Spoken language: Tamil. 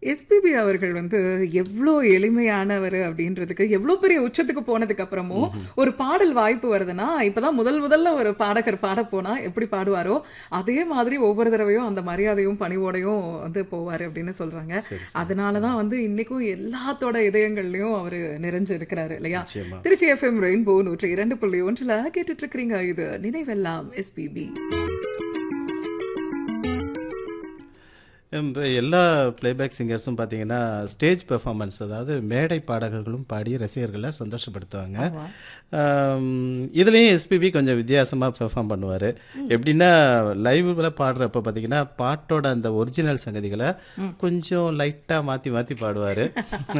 எஸ்பிபி அவர்கள் வந்து எவ்வளோ எளிமையானவர் அப்படின்றதுக்கு எவ்வளோ பெரிய உச்சத்துக்கு போனதுக்கு அப்புறமும் ஒரு பாடல் வாய்ப்பு வருதுன்னா இப்பதான் முதல் முதல்ல ஒரு பாடகர் பாட போனா எப்படி பாடுவாரோ அதே மாதிரி ஒவ்வொரு தடவையும் அந்த மரியாதையும் பணிவோடையும் வந்து போவாரு அப்படின்னு சொல்றாங்க சரி அதனாலதான் வந்து இன்னைக்கும் எல்லாத்தோட இதயங்கள்லயும் அவரு நிறைஞ்சு இருக்கிறாரு இல்லையா நிச்சயமா திருச்சி எஃப்எம் ரெயின்போ நூற்றி இரண்டு புள்ளி ஒன்றுல கேட்டுட்டு இருக்கிறீங்க இது நினைவெல்லாம் எஸ்பிபி இப்போ எல்லா பிளேபேக் சிங்கர்ஸும் பார்த்தீங்கன்னா ஸ்டேஜ் பெர்ஃபார்மன்ஸ் அதாவது மேடை பாடகர்களும் பாடி ரசிகர்களை சந்தோஷப்படுத்துவாங்க ஆம், இதுலேயும் எஸ்பிபி கொஞ்சம் வித்தியாசமாக பெர்ஃபார்ம் பண்ணுவார் எப்படின்னா லைவில் பாடுறப்ப பார்த்தீங்கன்னா பாட்டோட அந்த ஒரிஜினல் சங்கதிகளை கொஞ்சம் லைட்டாக மாற்றி மாற்றி பாடுவார்